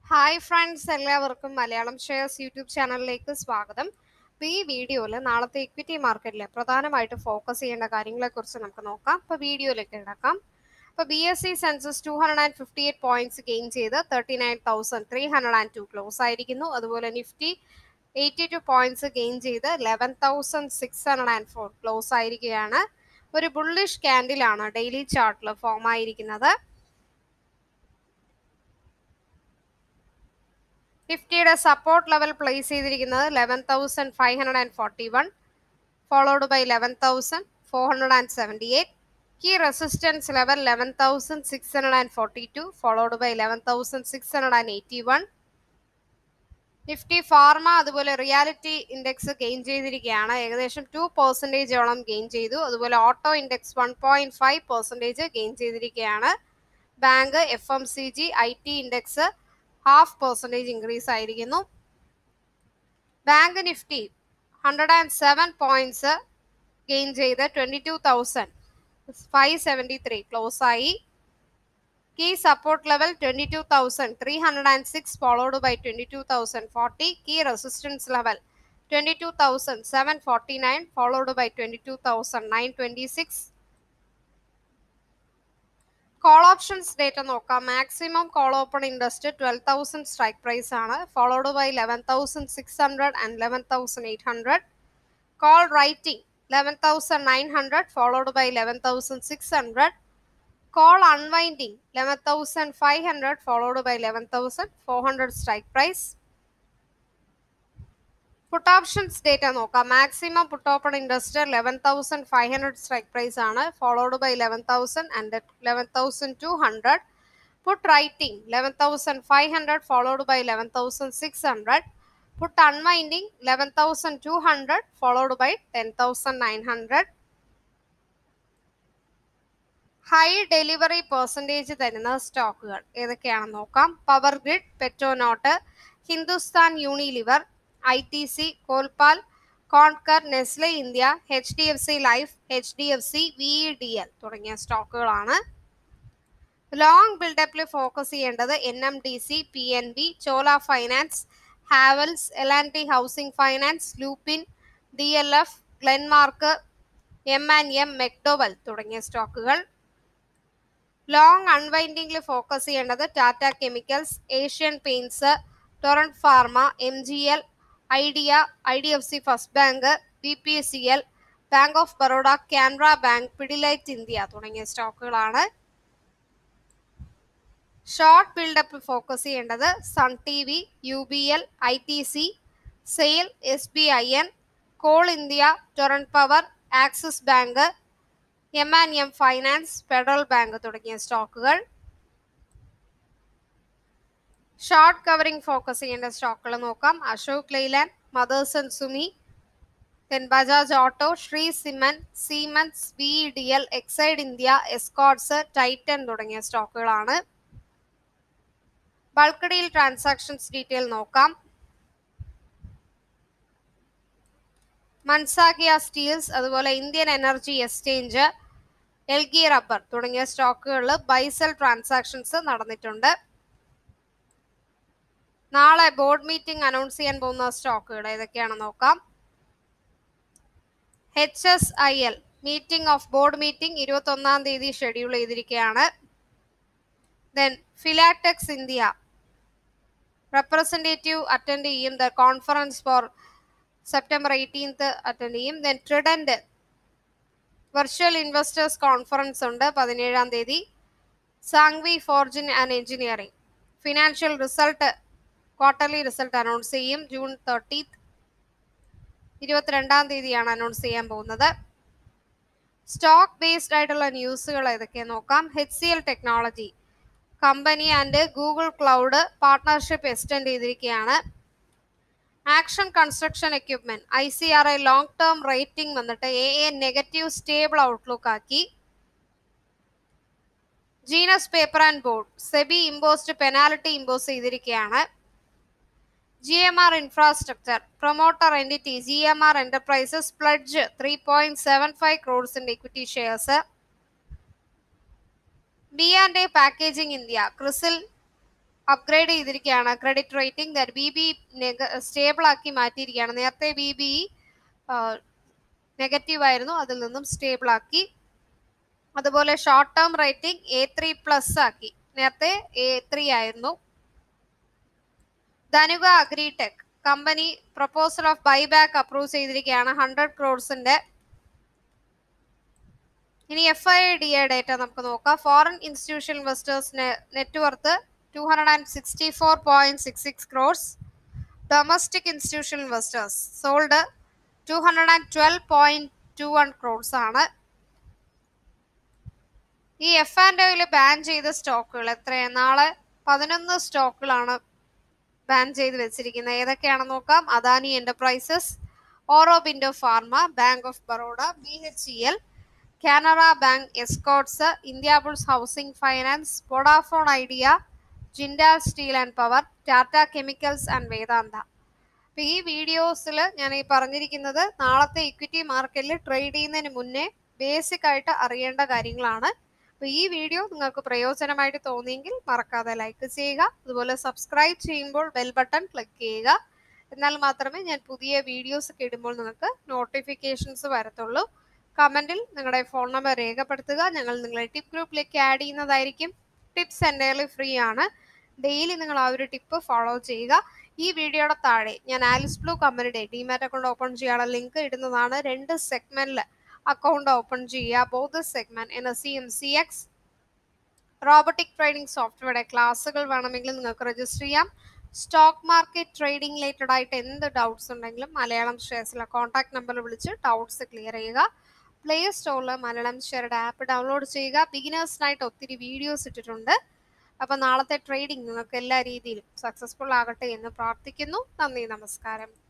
hi friends എല്ലാവർക്കും Malayalam shares YouTube ചാനലിലേക്ക് സ്വാഗതം അപ്പോൾ ഈ വീഡിയോയിൽ നാളത്തെ ഇക്വിറ്റി മാർക്കറ്റിലെ പ്രധാനമായിട്ട് ഫോക്കസ് ചെയ്യേണ്ട കാര്യങ്ങളെക്കുറിച്ച് നമുക്ക് നോക്കാം അപ്പോൾ വീഡിയോയിലേക്ക് കിടക്കാം അപ്പോൾ B S E Sensex two hundred and fifty eight points gain ചെയ്ത് thirty nine thousand three hundred and two close ആയിരിക്കുന്നു അതുപോലെ Nifty eighty two points gain ചെയ്ത് eleven thousand six hundred and four close ആയിരിക്കുകയാണ് ഒരു bullish ക്യാൻഡിലാണ് daily ചാർട്ടിൽ form ആയിരിക്കുന്നത് നിഫ്റ്റിയുടെ സപ്പോർട്ട് ലെവൽ പ്ലേസ് ചെയ്തിരിക്കുന്നത് eleven thousand five hundred and forty one followed by eleven thousand four hundred and seventy eight key resistance level eleven thousand six hundred and forty two followed by eleven thousand six hundred and eighty one Nifty pharma അതുപോലെ realty index gain ചെയ്തിരിക്കുകയാണ് ഏകദേശം two പെർസെൻറ്റേജോളം gain ചെയ്തു അതുപോലെ auto index one point five percentage gain ചെയ്തിരിക്കുകയാണ് bank F M C G I T index half percentage increase ആയിരിക്കുന്നു bank Nifty hundred and seven points gain ചെയ്ത് twenty two thousand five seventy three close ആയി key support level twenty two thousand three hundred and six followed by twenty two thousand forty key resistance level twenty two thousand seven forty nine followed by twenty two thousand nine twenty six call options data നോക്കാം maximum call open interest twelve thousand strike price ആണ് followed by eleven thousand six hundred and eleven thousand eight hundred call writing eleven thousand nine hundred followed by eleven thousand six hundred call unwinding eleven thousand five hundred followed by eleven thousand four hundred strike price put options data നോക്കാം maximum put open interest eleven thousand five hundred strike price ആണ് followed by eleven thousand and eleven thousand two hundred put writing eleven thousand five hundred followed by eleven thousand six hundred put unwinding eleven thousand two hundred followed by ten thousand nine hundred high delivery percentage തരുന്ന സ്റ്റോക്കുകൾ ഏതൊക്കെയാണെന്ന് നോക്കാം power grid Petronet Hindustan Unilever I T C Colpal Concor Nestle India H D F C life H D F C V E D L തുടങ്ങിയ സ്റ്റോക്കുകളാണ് long ബിൽഡപ്പിൽ focus ചെയ്യേണ്ടത് N M D C P N B Chola finance Havells L and T housing finance Lupin D L F Glenmark M and M McDowell തുടങ്ങിയ സ്റ്റോക്കുകൾ long അൺവൈൻഡിംഗിൽ focus ചെയ്യേണ്ടത് Tata chemicals Asian Paints Torrent pharma M G L Idea I D F C first bank B P S C L bank of Baroda Canara bank Pidilite India തുടങ്ങിയ സ്റ്റോക്കുകളാണ് short buildup focus ചെയ്യേണ്ടത് Sun T V U B L I T C SAIL S B I N coal India Torrent power Axis bank M and M finance Federal bank തുടങ്ങിയ സ്റ്റോക്കുകൾ short covering focus ചെയ്യേണ്ട സ്റ്റോക്കുകൾ നോക്കാം Ashok Leyland Motherson Sumi then Bajaj auto Shree cement Siemens B D L Exide India Escorts Titan തുടങ്ങിയ സ്റ്റോക്കുകളാണ് bulk deal transactions detail നോക്കാം മൻസാഗിയ steels അതുപോലെ Indian energy exchange Elgi rubber തുടങ്ങിയ സ്റ്റോക്കുകളിൽ ബൈസൽ ട്രാൻസാക്ഷൻസ് നടന്നിട്ടുണ്ട് നാളെ ബോർഡ് മീറ്റിംഗ് അനൗൺസ് ചെയ്യാൻ പോകുന്ന സ്റ്റോക്കുകൾ ഏതൊക്കെയാണെന്ന് നോക്കാം H S I L meeting of board meeting ഇരുപത്തി ഒന്നാം തീയതി ഷെഡ്യൂൾ ചെയ്തിരിക്കുകയാണ് then Filatex India representative attend ചെയ്യും the conference for September eighteenth attend ചെയ്യും then Trident virtual investors conference ഉണ്ട് പതിനേഴാം തീയതി Sanghvi forging and engineering financial result quarterly result announce ചെയ്യും ജൂൺ തേർട്ടീത്ത് ഇരുപത്തിരണ്ടാം തീയതിയാണ് അനൗൺസ് ചെയ്യാൻ പോകുന്നത് സ്റ്റോക്ക് ബേസ്ഡ് ആയിട്ടുള്ള ന്യൂസുകൾ ഏതൊക്കെ നോക്കാം H C L technology company and Google cloud partnership extend ചെയ്തിരിക്കുകയാണ് Action Construction Equipment I C R I long term rating വന്നിട്ട് A A negative stable outlook ആക്കി Genus paper and board SEBI imposed penalty impose ചെയ്തിരിക്കുകയാണ് G M R infrastructure promoter entity G M R enterprises pledge three point seven five ക്രോഡ്സിന്റെ equity shares B and A packaging India CRISIL upgrade ചെയ്തിരിക്കുകയാണ് credit rating B B stable ആക്കി മാറ്റിയിരിക്കുകയാണ് നേരത്തെ B B negative ആയിരുന്നു അതിൽ നിന്നും stable ആക്കി അതുപോലെ short term rating A three plus ആക്കി നേരത്തെ എ ത്രീ ആയിരുന്നു Dhanuka Agritech company proposal of buyback approve ചെയ്തിരിക്കുകയാണ് ഹൺഡ്രഡ് ക്രോഡ്സിന്റെ ഇനി F I D A data നമുക്ക് നോക്കാം ഫോറിൻ ഇൻസ്റ്റിറ്റ്യൂഷൻ ഇൻവെസ്റ്റേഴ്സിന് net worth two hundred and sixty four point six six crores domestic institution investors sold two hundred and twelve point two one crores ആണ് ഈ F and ഒയിൽ ban ചെയ്ത സ്റ്റോക്കുകൾ എത്രയാണ് നാളെ പതിനൊന്ന് സ്റ്റോക്കുകളാണ് ബാൻ ചെയ്ത് വെച്ചിരിക്കുന്നത് ഏതൊക്കെയാണെന്ന് നോക്കാം Adani Enterprises Aurobindo Pharma Bank of Baroda B H E L Canara Bank Escorts Indiabulls Housing Finance Vodafone Idea Jindal Steel and Power Tata Chemicals and Vedanta അപ്പൊ ഈ വീഡിയോസിൽ ഞാൻ ഈ പറഞ്ഞിരിക്കുന്നത് നാളത്തെ ഇക്വിറ്റി മാർക്കറ്റിൽ ട്രേഡ് ചെയ്യുന്നതിന് മുന്നേ ബേസിക് ആയിട്ട് അറിയേണ്ട കാര്യങ്ങളാണ് അപ്പൊ ഈ വീഡിയോ നിങ്ങൾക്ക് പ്രയോജനമായിട്ട് തോന്നിയെങ്കിൽ മറക്കാതെ ലൈക്ക് ചെയ്യുക അതുപോലെ സബ്സ്ക്രൈബ് ചെയ്യുമ്പോൾ ബെൽ ബട്ടൺ ക്ലിക്ക് ചെയ്യുക എന്നാൽ മാത്രമേ ഞാൻ പുതിയ വീഡിയോസ് ഒക്കെ ഇടുമ്പോൾ നിങ്ങൾക്ക് നോട്ടിഫിക്കേഷൻസ് വരത്തുള്ളൂ കമന്റിൽ നിങ്ങളുടെ ഫോൺ നമ്പർ രേഖപ്പെടുത്തുക ഞങ്ങൾ നിങ്ങളെ ടിപ്പ് ഗ്രൂപ്പിലേക്ക് ആഡ് ചെയ്യുന്നതായിരിക്കും ടിപ്സ് എൻ്റയർലി ഫ്രീ ആണ് ഡെയിലി നിങ്ങൾ ആ ഒരു ടിപ്പ് ഫോളോ ചെയ്യുക ഈ വീഡിയോയുടെ താഴെ ഞാൻ ആലിസ് ബ്ലൂ കമ്പനിയുടെ ഡിമാറ്റ് അക്കൗണ്ട് ഓപ്പൺ ചെയ്യാനുള്ള ലിങ്ക് ഇടുന്നതാണ് രണ്ട് സെഗ്മെന്റിൽ അക്കൗണ്ട് ഓപ്പൺ ചെയ്യുക ബോത്ത് സെഗ്മെന്റ് എന്ന C M C X robotic trading സോഫ്റ്റ്വെയറുടെ ക്ലാസ്സുകൾ വേണമെങ്കിൽ നിങ്ങൾക്ക് രജിസ്റ്റർ ചെയ്യാം സ്റ്റോക്ക് മാർക്കറ്റ് ട്രേഡിംഗ് റിലേറ്റഡ് ആയിട്ട് എന്ത് ഡൗട്ട്സ് ഉണ്ടെങ്കിലും മലയാളം ഷെയർസിലെ കോൺടാക്ട് നമ്പറിൽ വിളിച്ച് ഡൗട്ട്സ് ക്ലിയർ ചെയ്യുക പ്ലേ സ്റ്റോറിൽ മലയാളം ഷെയറുടെ ആപ്പ് ഡൗൺലോഡ് ചെയ്യുക ബിഗിനേഴ്സിനായിട്ട് ഒത്തിരി വീഡിയോസ് ഇട്ടിട്ടുണ്ട് അപ്പോൾ നാളത്തെ ട്രേഡിംഗ് നിങ്ങൾക്ക് എല്ലാ രീതിയിലും സക്സസ്ഫുൾ ആകട്ടെ എന്ന് പ്രാർത്ഥിക്കുന്നു നന്ദി നമസ്കാരം